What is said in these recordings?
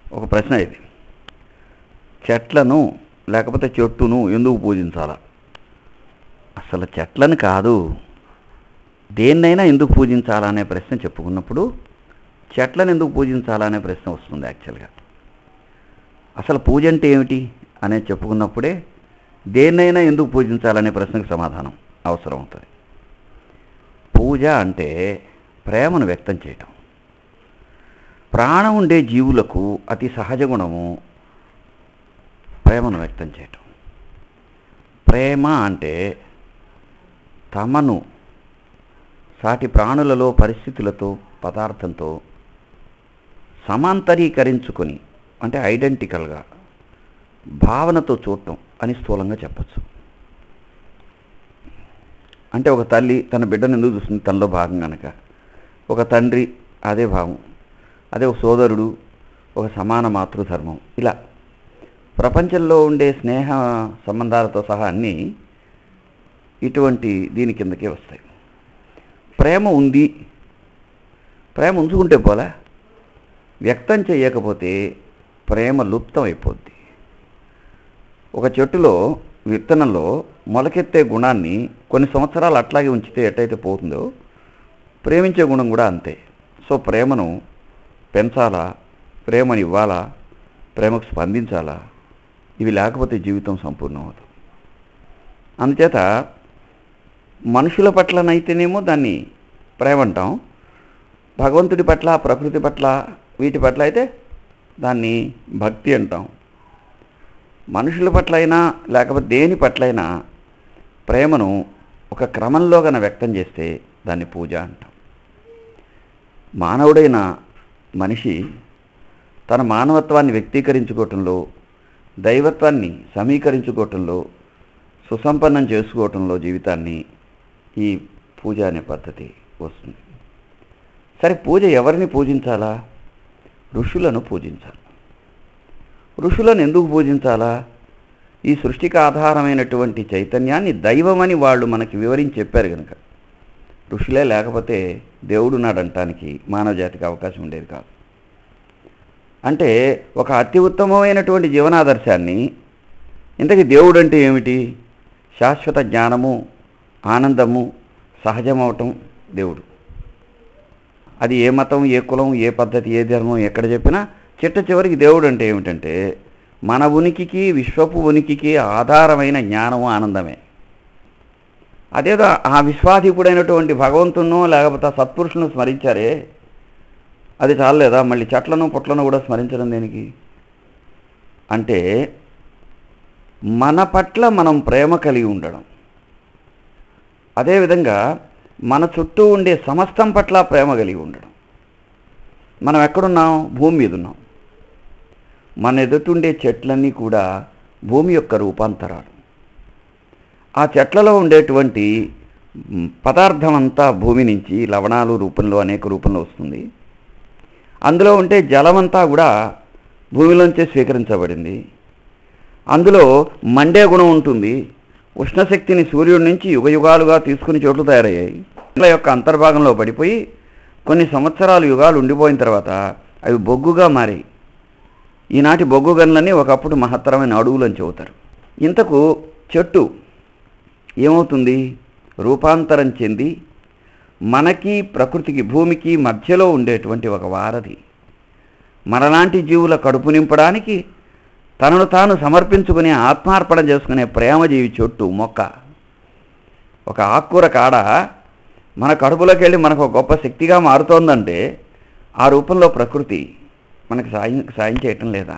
ఒక ప్రశ్న ఇది చెట్లను లేకపోతే చెట్టును ఎందుకు పూజించాలా అసలు చెట్లను కాదు దేన్నైనా ఎందుకు పూజించాలా అనే ప్రశ్న చెప్పుకున్నప్పుడు చెట్లను ఎందుకు పూజించాలా అనే ప్రశ్న వస్తుంది యాక్చువల్గా అసలు పూజ అంటే ఏమిటి అనేది చెప్పుకున్నప్పుడే దేన్నైనా ఎందుకు పూజించాలనే ప్రశ్నకు సమాధానం అవసరం అవుతుంది పూజ అంటే ప్రేమను వ్యక్తం చేయటం ప్రాణం ఉండే జీవులకు అతి సహజ గుణము ప్రేమను వ్యక్తం చేయటం ప్రేమ అంటే తమను సాటి ప్రాణులలో పరిస్థితులతో పదార్థంతో సమాంతరీకరించుకొని అంటే ఐడెంటికల్గా భావనతో చూడటం అని స్థూలంగా చెప్పచ్చు అంటే ఒక తల్లి తన బిడ్డను ఎందుకు చూస్తుంది తనలో భాగం కనుక ఒక తండ్రి అదే భావం అదే ఒక సోదరుడు ఒక సమాన మాతృధర్మం ఇలా ప్రపంచంలో ఉండే స్నేహ సంబంధాలతో సహా అన్నీ ఇటువంటి దీని కిందకే వస్తాయి ప్రేమ ఉంది ప్రేమ ఉంచుకుంటే పోలా వ్యక్తం చేయకపోతే ప్రేమ లుప్తం అయిపోద్ది ఒక చెట్టులో విత్తనంలో మొలకెత్తే గుణాన్ని కొన్ని సంవత్సరాలు అట్లాగే ఉంచితే ఎట్టయితే పోతుందో ప్రేమించే గుణం కూడా అంతే సో ప్రేమను పెంచాలా ప్రేమని ఇవ్వాలా ప్రేమకు స్పందించాలా ఇవి లేకపోతే జీవితం సంపూర్ణం అవుతుంది అందుచేత మనుషుల పట్లనైతేనేమో దాన్ని ప్రేమ అంటాం భగవంతుడి పట్ల ప్రకృతి పట్ల వీటి పట్ల అయితే దాన్ని భక్తి అంటాం మనుషుల పట్ల అయినా లేకపోతే దేని పట్లైనా ప్రేమను ఒక క్రమంలో గన వ్యక్తం చేస్తే దాన్ని పూజ అంటాం మానవుడైన మనిషి తన మానవత్వాన్ని వ్యక్తీకరించుకోవటంలో దైవత్వాన్ని సమీకరించుకోవటంలో సుసంపన్నం చేసుకోవటంలో జీవితాన్ని ఈ పూజ అనే పద్ధతి వస్తుంది సరే పూజ ఎవరిని పూజించాలా ఋషులను పూజించాలి ఋషులను ఎందుకు పూజించాలా ఈ సృష్టికి ఆధారమైనటువంటి చైతన్యాన్ని దైవమని వాళ్ళు మనకి వివరించి చెప్పారు కనుక ఋషులే లేకపోతే దేవుడు నాడంటానికి మానవ జాతికి అవకాశం ఉండేది కాదు అంటే ఒక అతి ఉత్తమమైనటువంటి జీవనాదర్శాన్ని ఇంతకీ దేవుడు అంటే ఏమిటి శాశ్వత జ్ఞానము ఆనందము సహజమవటం దేవుడు అది ఏ మతం ఏ కులం ఏ పద్ధతి ఏ ధర్మం ఎక్కడ చెప్పినా చిట్ట చివరికి దేవుడు అంటే ఏమిటంటే మన ఉనికికి విశ్వపు ఉనికికి ఆధారమైన జ్ఞానము ఆనందమే అదేదో ఆ విశ్వాధికుడైనటువంటి భగవంతును లేకపోతే ఆ సత్పురుషులను స్మరించారే అది చాలలేదా మళ్ళీ చెట్లను పుట్లను కూడా స్మరించడం దేనికి అంటే మన పట్ల మనం ప్రేమ కలిగి ఉండడం అదేవిధంగా మన చుట్టూ ఉండే సమస్తం పట్ల ప్రేమ కలిగి ఉండడం మనం ఎక్కడున్నాం భూమి మీద ఉన్నాం మన ఎదుటుండే చెట్లన్నీ కూడా భూమి యొక్క రూపాంతరాలు ఆ చెట్లలో ఉండేటువంటి మ్, పదార్థం అంతా భూమి నుంచి లవణాలు రూపంలో అనేక రూపంలో వస్తుంది అందులో ఉంటే జలమంతా కూడా భూమిలోంచే స్వీకరించబడింది అందులో మండే గుణం ఉంటుంది ఉష్ణశక్తిని సూర్యుడి నుంచి యుగ యుగాలుగా తీసుకుని చోట్లు తయారయ్యాయి ఇట్ల యొక్క అంతర్భాగంలో పడిపోయి కొన్ని సంవత్సరాలు యుగాలు ఉండిపోయిన తర్వాత అవి బొగ్గుగా మారాయి ఈనాటి బొగ్గు గనులన్నీ ఒకప్పుడు మహత్తరమైన అడుగులని చెబుతారు ఇంతకు చెట్టు ఏమవుతుంది రూపాంతరం చెంది మనకి ప్రకృతికి భూమికి మధ్యలో ఉండేటువంటి ఒక వారధి మనలాంటి జీవుల కడుపు నింపడానికి తనను తాను సమర్పించుకునే ఆత్మార్పణ చేసుకునే ప్రేమజీవి చెట్టు మొక్క ఒక ఆకుకూర కాడ మన కడుపులోకి వెళ్ళి మనకు ఒక గొప్ప శక్తిగా మారుతోందంటే ఆ రూపంలో ప్రకృతి మనకు సాయం సాయం చేయటం లేదా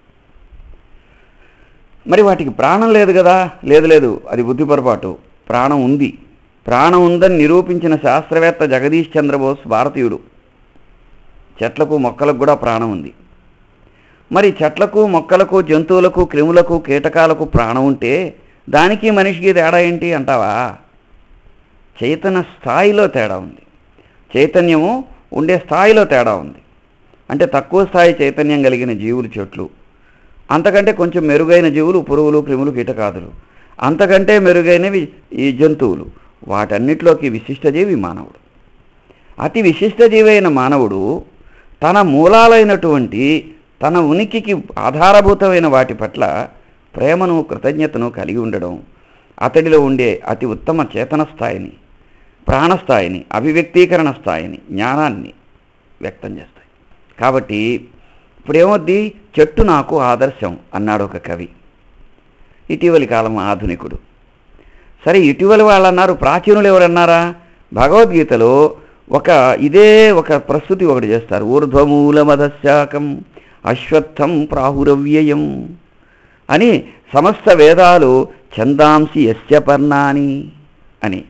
మరి వాటికి ప్రాణం లేదు కదా లేదు లేదు అది బుద్ధి పొరపాటు ప్రాణం ఉంది ప్రాణం ఉందని నిరూపించిన శాస్త్రవేత్త జగదీష్ చంద్రబోస్ భారతీయుడు చెట్లకు మొక్కలకు కూడా ప్రాణం ఉంది మరి చెట్లకు మొక్కలకు జంతువులకు క్రిములకు కీటకాలకు ప్రాణం ఉంటే దానికి మనిషికి తేడా ఏంటి అంటావా చైతన్య స్థాయిలో తేడా ఉంది చైతన్యము ఉండే స్థాయిలో తేడా ఉంది అంటే తక్కువ స్థాయి చైతన్యం కలిగిన జీవులు చెట్లు అంతకంటే కొంచెం మెరుగైన జీవులు పురుగులు క్రిములు కీటకాదులు అంతకంటే మెరుగైనవి ఈ జంతువులు వాటన్నిటిలోకి విశిష్ట జీవి మానవుడు అతి విశిష్ట జీవి అయిన మానవుడు తన మూలాలైనటువంటి తన ఉనికికి ఆధారభూతమైన వాటి పట్ల ప్రేమను కృతజ్ఞతను కలిగి ఉండడం అతడిలో ఉండే అతి ఉత్తమ చేతన స్థాయిని ప్రాణస్థాయిని అభివ్యక్తీకరణ స్థాయిని జ్ఞానాన్ని వ్యక్తం చేస్తాయి కాబట్టి ఇప్పుడేమొద్ది చెట్టు నాకు ఆదర్శం అన్నాడు ఒక కవి ఇటీవలి కాలం ఆధునికుడు సరే ఇటీవలి వాళ్ళు అన్నారు ప్రాచీనులు ఎవరన్నారా భగవద్గీతలో ఒక ఇదే ఒక ప్రస్తుతి ఒకటి చేస్తారు ఊర్ధ్వమూలమధశాకం అశ్వత్థం ప్రాహురవ్యయం అని సమస్త వేదాలు చందాంసి యస్య పర్ణాని అని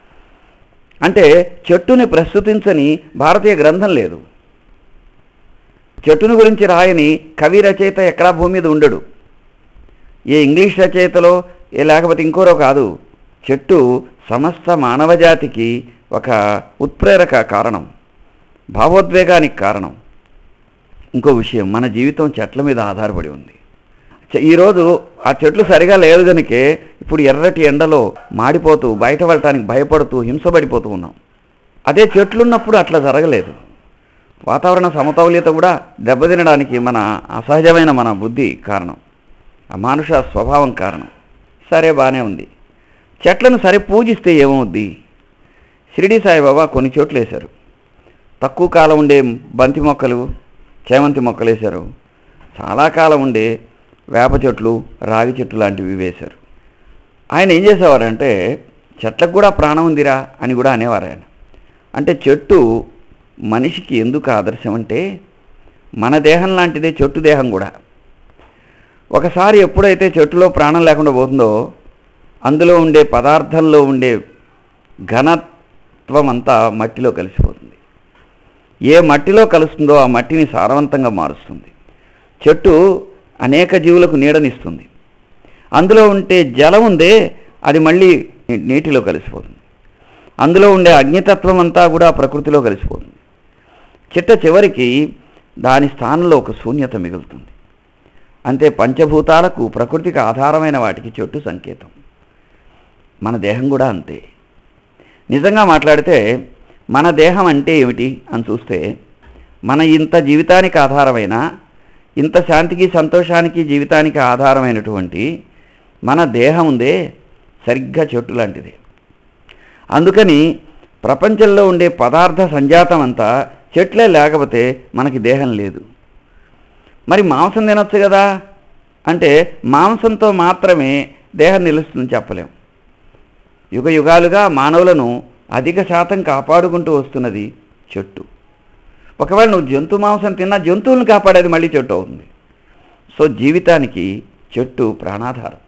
అంటే చెట్టుని ప్రస్తుతించని భారతీయ గ్రంథం లేదు చెట్టుని గురించి రాయని కవి రచయిత ఎక్కడా భూమి మీద ఉండడు ఏ ఇంగ్లీష్ రచయితలో ఏ లేకపోతే ఇంకోరో కాదు చెట్టు సమస్త మానవజాతికి ఒక ఉత్ప్రేరక కారణం భావోద్వేగానికి కారణం ఇంకో విషయం మన జీవితం చెట్ల మీద ఆధారపడి ఉంది చె- ఈరోజు ఆ చెట్లు సరిగా లేదు కనుకే ఇప్పుడు ఎర్రటి ఎండలో మాడిపోతూ బయట వెళ్ళటానికి భయపడుతూ హింసపడిపోతూ ఉన్నాం అదే చెట్లున్నప్పుడు అట్లా జరగలేదు వాతావరణ సమతౌల్యత కూడా దెబ్బతినడానికి మన అసహజమైన మన బుద్ధి కారణం అమానుష స్వభావం కారణం సరే బాగానే ఉంది చెట్లను సరే పూజిస్తే ఏమవుద్ది షిరిడి సాయిబాబా కొన్ని చోట్ల వేశారు తక్కువ కాలం ఉండే బంతి మొక్కలు చేమంతి మొక్కలు వేశారు చాలా కాలం ఉండే వేప చెట్లు రాగి చెట్లు లాంటివి వేశారు ఆయన ఏం చేసేవారంటే చెట్లకు కూడా ప్రాణం ఉందిరా అని కూడా అనేవారు ఆయన అంటే చెట్టు మనిషికి ఎందుకు ఆదర్శం అంటే మన దేహం లాంటిదే చెట్టు దేహం కూడా ఒకసారి ఎప్పుడైతే చెట్టులో ప్రాణం లేకుండా పోతుందో అందులో ఉండే పదార్థంలో ఉండే ఘనత్వం అంతా మట్టిలో కలిసిపోతుంది ఏ మట్టిలో కలుస్తుందో ఆ మట్టిని సారవంతంగా మారుస్తుంది చెట్టు అనేక జీవులకు నీడనిస్తుంది అందులో ఉంటే జలం ఉందే అది మళ్ళీ నీ- నీటిలో కలిసిపోతుంది అందులో ఉండే అగ్నితత్వం అంతా కూడా ప్రకృతిలో కలిసిపోతుంది చిట్ట చివరికి దాని స్థానంలో ఒక శూన్యత మిగులుతుంది అంతే పంచభూతాలకు ప్రకృతికి ఆధారమైన వాటికి చెట్టు సంకేతం మన దేహం కూడా అంతే నిజంగా మాట్లాడితే మన దేహం అంటే ఏమిటి అని చూస్తే మన ఇంత జీవితానికి ఆధారమైన ఇంత శాంతికి సంతోషానికి జీవితానికి ఆధారమైనటువంటి మన దేహం ఉందే సరిగ్గా చెట్టు లాంటిది అందుకని ప్రపంచంలో ఉండే పదార్థ సంజాతం అంతా చెట్లే లేకపోతే మనకి దేహం లేదు మరి మాంసం తినొచ్చు కదా అంటే మాంసంతో మాత్రమే దేహం నిలుస్తుందని చెప్పలేం యుగ యుగాలుగా మానవులను అధిక శాతం కాపాడుకుంటూ వస్తున్నది చెట్టు ఒకవేళ నువ్వు జంతు మాంసం తిన్నా జంతువులను కాపాడేది మళ్ళీ చెట్టు అవుతుంది సో జీవితానికి చెట్టు ప్రాణాధారం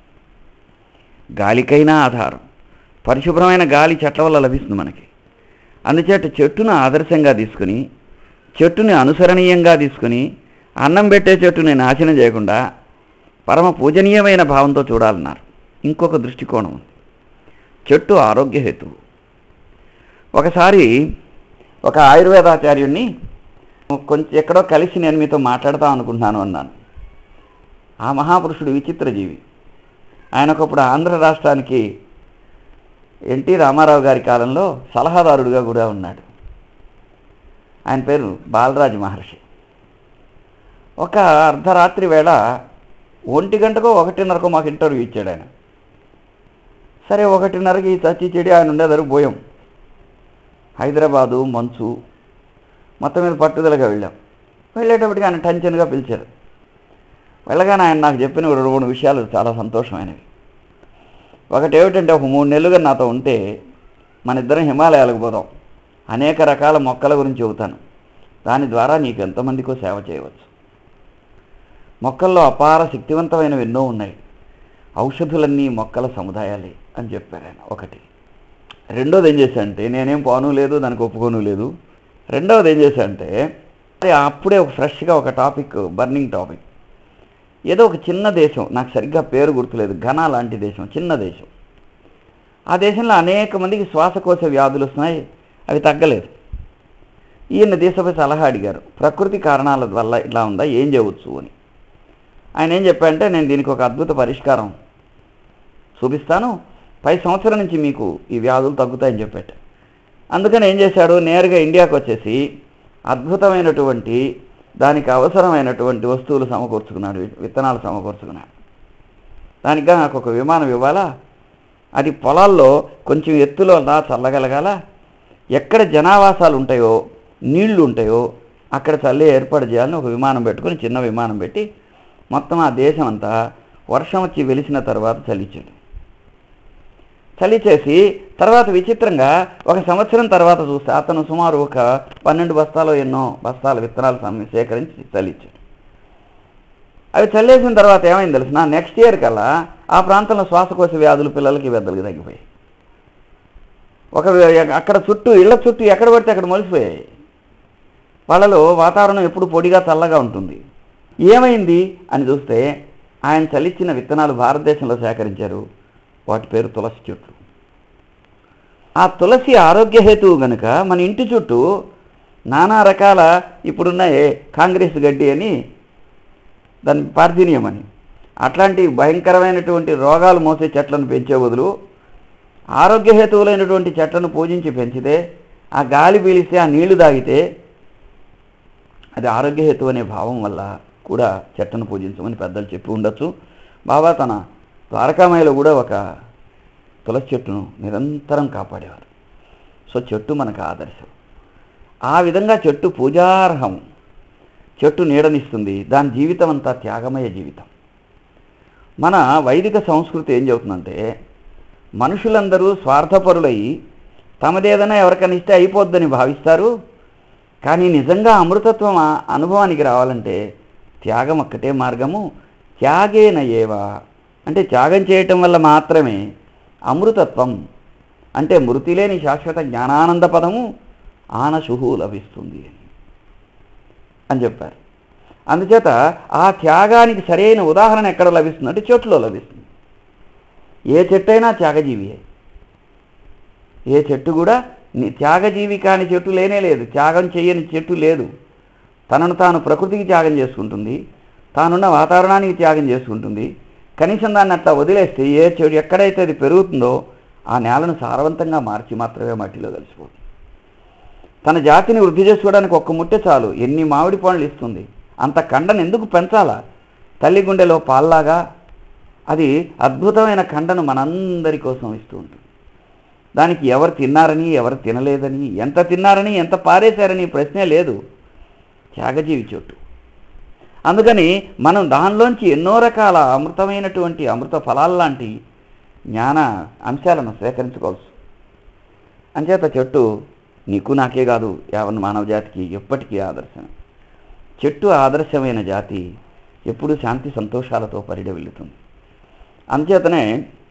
గాలికైనా ఆధారం పరిశుభ్రమైన గాలి చెట్ల వల్ల లభిస్తుంది మనకి అందుచేత చెట్టును ఆదర్శంగా తీసుకుని చెట్టుని అనుసరణీయంగా తీసుకుని అన్నం పెట్టే చెట్టుని నాశనం చేయకుండా పరమ పూజనీయమైన భావంతో చూడాలన్నారు ఇంకొక దృష్టికోణం ఉంది చెట్టు ఆరోగ్య హేతువు ఒకసారి ఒక ఆయుర్వేదాచార్యుణ్ణి కొంచెం ఎక్కడో కలిసి నేను మీతో మాట్లాడతాం అనుకుంటున్నాను అన్నాను ఆ మహాపురుషుడు విచిత్ర జీవి ఆయన ఒకప్పుడు ఆంధ్ర రాష్ట్రానికి ఎన్టీ రామారావు గారి కాలంలో సలహాదారుడిగా కూడా ఉన్నాడు ఆయన పేరు బాలరాజు మహర్షి ఒక అర్ధరాత్రి వేళ ఒంటి గంటకో ఒకటిన్నరకో మాకు ఇంటర్వ్యూ ఇచ్చాడు ఆయన సరే ఒకటిన్నరకి చచ్చి చెడి ఆయన ఉండేదారు పోయాం హైదరాబాదు మంచు మొత్తం మీద పట్టుదలగా వెళ్ళాం వెళ్ళేటప్పటికి ఆయన టెన్షన్గా పిలిచారు వెళ్ళగానే ఆయన నాకు చెప్పిన రెండు మూడు విషయాలు చాలా సంతోషమైనవి ఒకటి ఏమిటంటే ఒక మూడు నెలలుగా నాతో ఉంటే మన ఇద్దరం హిమాలయాలకు పోదాం అనేక రకాల మొక్కల గురించి చెబుతాను దాని ద్వారా నీకు ఎంతమందికో సేవ చేయవచ్చు మొక్కల్లో అపార శక్తివంతమైనవి ఎన్నో ఉన్నాయి ఔషధులన్నీ మొక్కల సముదాయాలే అని చెప్పారు ఆయన ఒకటి రెండోది ఏం చేశానంటే నేనేం పోను లేదు దానికి ఒప్పుకోను లేదు రెండవది ఏం చేశానంటే అదే అప్పుడే ఒక ఫ్రెష్గా ఒక టాపిక్ బర్నింగ్ టాపిక్ ఏదో ఒక చిన్న దేశం నాకు సరిగ్గా పేరు గుర్తులేదు ఘనా లాంటి దేశం చిన్న దేశం ఆ దేశంలో అనేక మందికి శ్వాసకోశ వ్యాధులు వస్తున్నాయి అవి తగ్గలేదు ఈయన దేశపై సలహా అడిగారు ప్రకృతి కారణాల వల్ల ఇట్లా ఉందా ఏం చేయవచ్చు అని ఆయన ఏం చెప్పారంటే నేను దీనికి ఒక అద్భుత పరిష్కారం చూపిస్తాను పై సంవత్సరం నుంచి మీకు ఈ వ్యాధులు తగ్గుతాయని చెప్పాట అందుకని ఏం చేశాడు నేరుగా ఇండియాకి వచ్చేసి అద్భుతమైనటువంటి దానికి అవసరమైనటువంటి వస్తువులు సమకూర్చుకున్నాడు విత్తనాలు సమకూర్చుకున్నాడు దానిగా నాకు ఒక విమానం ఇవ్వాలా అది పొలాల్లో కొంచెం ఎత్తులో దా చల్లగలగాల ఎక్కడ జనావాసాలు ఉంటాయో నీళ్లు ఉంటాయో అక్కడ చల్లే ఏర్పాటు చేయాలని ఒక విమానం పెట్టుకొని చిన్న విమానం పెట్టి మొత్తం ఆ దేశం అంతా వర్షం వచ్చి వెలిసిన తర్వాత చలిచ్చాడు చలి చేసి తర్వాత విచిత్రంగా ఒక సంవత్సరం తర్వాత చూస్తే అతను సుమారు ఒక పన్నెండు బస్తాలు ఎన్నో బస్తాల విత్తనాలు సమ్మె సేకరించి చలిచ్చాడు అవి చల్లేసిన తర్వాత ఏమైంది తెలిసిన నెక్స్ట్ ఇయర్ కల్లా ఆ ప్రాంతంలో శ్వాసకోశ వ్యాధులు పిల్లలకి పెద్దలకి తగ్గిపోయాయి ఒక అక్కడ చుట్టూ ఇళ్ల చుట్టూ ఎక్కడ పడితే అక్కడ మొలిసిపోయాయి వాళ్ళలో వాతావరణం ఎప్పుడు పొడిగా చల్లగా ఉంటుంది ఏమైంది అని చూస్తే ఆయన చలిచ్చిన విత్తనాలు భారతదేశంలో సేకరించారు వాటి పేరు తులసి చెట్లు ఆ తులసి ఆరోగ్య హేతువు గనుక మన ఇంటి చుట్టూ నానా రకాల ఇప్పుడున్న ఏ- కాంగ్రెస్ గడ్డి అని దాని పార్థీనియం అని అట్లాంటి భయంకరమైనటువంటి రోగాలు మోసే చెట్లను పెంచే బదులు ఆరోగ్య హేతువులైనటువంటి చెట్లను పూజించి పెంచితే ఆ గాలి పీలిస్తే ఆ నీళ్లు తాగితే అది ఆరోగ్య హేతు అనే భావం వల్ల కూడా చెట్టును పూజించమని పెద్దలు చెప్పి ఉండొచ్చు బాబా తన ద్వారకామయ్యలో కూడా ఒక తులసి చెట్టును నిరంతరం కాపాడేవారు సో చెట్టు మనకు ఆదర్శం ఆ విధంగా చెట్టు పూజార్హం చెట్టు నీడనిస్తుంది దాని జీవితం అంతా త్యాగమయ జీవితం మన వైదిక సంస్కృతి ఏం చెబుతుందంటే మనుషులందరూ స్వార్థపరులై తమదేదైనా ఎవరికైనా ఇస్తే అయిపోద్దని భావిస్తారు కానీ నిజంగా అమృతత్వం ఆ అనుభవానికి రావాలంటే త్యాగం ఒక్కటే మార్గము త్యాగేన ఏవా అంటే త్యాగం చేయటం వల్ల మాత్రమే అమృతత్వం అంటే మృతి లేని శాశ్వత జ్ఞానానంద పదము ఆనశుహు లభిస్తుంది అని అని చెప్పారు అందుచేత ఆ త్యాగానికి సరైన ఉదాహరణ ఎక్కడ లభిస్తుంది అంటే చెట్టులో లభిస్తుంది ఏ చెట్టు అయినా త్యాగజీవియే ఏ చెట్టు కూడా ని- త్యాగజీవి కాని చెట్టు లేనే లేదు త్యాగం చేయని చెట్టు లేదు తనను తాను ప్రకృతికి త్యాగం చేసుకుంటుంది తానున్న వాతావరణానికి త్యాగం చేసుకుంటుంది కనీసం దాన్ని అట్లా వదిలేస్తే ఏ చెడు ఎక్కడైతే అది పెరుగుతుందో ఆ నేలను సారవంతంగా మార్చి మాత్రమే మట్టిలో కలిసిపోతుంది తన జాతిని వృద్ధి చేసుకోవడానికి ఒక్క ముట్టె చాలు ఎన్ని మామిడి పండ్లు ఇస్తుంది అంత కండను ఎందుకు పెంచాలా తల్లి గుండెలో పాల్లాగా అది అద్భుతమైన కండను మనందరి కోసం ఇస్తూ ఉంటుంది దానికి ఎవరు తిన్నారని ఎవరు తినలేదని ఎంత తిన్నారని ఎంత పారేశారని ప్రశ్నే లేదు త్యాగజీవి చోటు అందుకని మనం దానిలోంచి ఎన్నో రకాల అమృతమైనటువంటి అమృత ఫలాల్లాంటి జ్ఞాన అంశాలను స్వీకరించుకోవచ్చు అంచేత చెట్టు నీకు నాకే కాదు యావన్ మానవ జాతికి ఎప్పటికీ ఆదర్శం చెట్టు ఆదర్శమైన జాతి ఎప్పుడూ శాంతి సంతోషాలతో పరిడవిల్లుతుంది అంచేతనే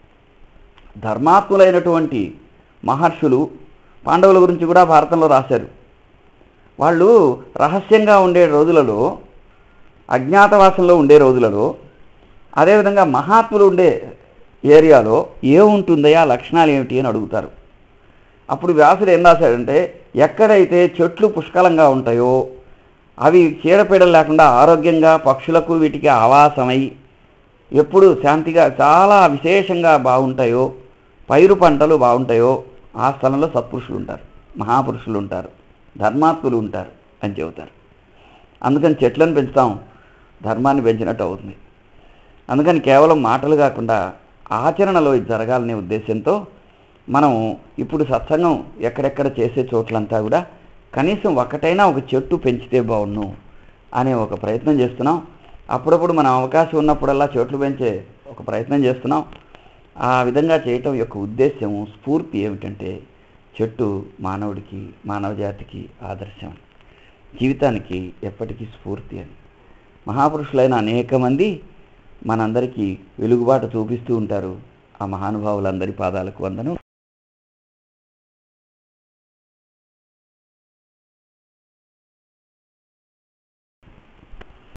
ధర్మాత్ములైనటువంటి మహర్షులు పాండవుల గురించి కూడా భారతంలో రాశారు వాళ్ళు రహస్యంగా ఉండే రోజులలో అజ్ఞాతవాసంలో ఉండే రోజులలో అదేవిధంగా మహాత్ములు ఉండే ఏరియాలో ఏముంటుందయా లక్షణాలు ఏమిటి అని అడుగుతారు అప్పుడు వ్యాసుడు ఏం రాశాడంటే ఎక్కడైతే చెట్లు పుష్కలంగా ఉంటాయో అవి చీడపీడలు లేకుండా ఆరోగ్యంగా పక్షులకు వీటికి ఆవాసమై ఎప్పుడు శాంతిగా చాలా విశేషంగా బాగుంటాయో పైరు పంటలు బాగుంటాయో ఆ స్థలంలో సత్పురుషులు ఉంటారు మహాపురుషులు ఉంటారు ధర్మాత్ములు ఉంటారు అని చెబుతారు అందుకని చెట్లను పెంచుతాం ధర్మాన్ని పెంచినట్టు అవుతుంది అందుకని కేవలం మాటలు కాకుండా ఆచరణలో ఇది జరగాలనే ఉద్దేశంతో మనం ఇప్పుడు సత్సంగం ఎక్కడెక్కడ చేసే చోట్లంతా కూడా కనీసం ఒకటైనా ఒక చెట్టు పెంచితే బాగుండు అనే ఒక ప్రయత్నం చేస్తున్నాం అప్పుడప్పుడు మనం అవకాశం ఉన్నప్పుడల్లా చెట్లు పెంచే ఒక ప్రయత్నం చేస్తున్నాం ఆ విధంగా చేయటం యొక్క ఉద్దేశం స్ఫూర్తి ఏమిటంటే చెట్టు మానవుడికి మానవ జాతికి ఆదర్శం జీవితానికి ఎప్పటికీ స్ఫూర్తి అని మహాపురుషులైన అనేక మంది మనందరికీ వెలుగుబాటు చూపిస్తూ ఉంటారు ఆ మహానుభావులందరి పాదాలకు వందనం